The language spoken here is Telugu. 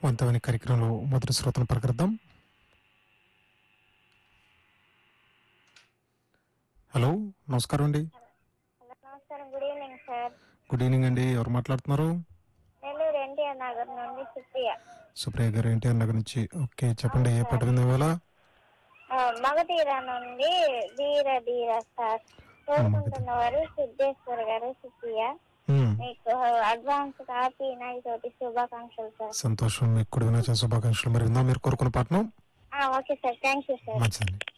వంతమైన కార్యక్రమంలో మొదటి శ్రోతను పలకరిద్దాం హలో నమస్కారం అండి హలో నమస్కారం good evening sir good evening అండి ఎవరు మాట్లాడుతున్నారు నెల్లూరు ఎన్టీఆర్ నగర్ నుండి సుప్రియ సుప్రియ గారు ఎన్టీఆర్ నగర్ నుంచి ఓకే చెప్పండి ఏ పాట విందాం ఇవాళ ఆ, మగధీర నుండి ధీర ధీర సార్ కోరుకుంటున్న వారు సిద్ధేశ్వర్ గారు సుప్రియ మ్మ్. మీకు అడ్వాన్స్ హ్యాపీ నైట్ తోటి శుభాకాంక్షలు సార్ సంతోషం మీకు కూడా వినాచన శుభాకాంక్షలు మరి విందాం మీరు కోరుకున్న పాటను ఆ, okay sir thank you sir మంచిదండి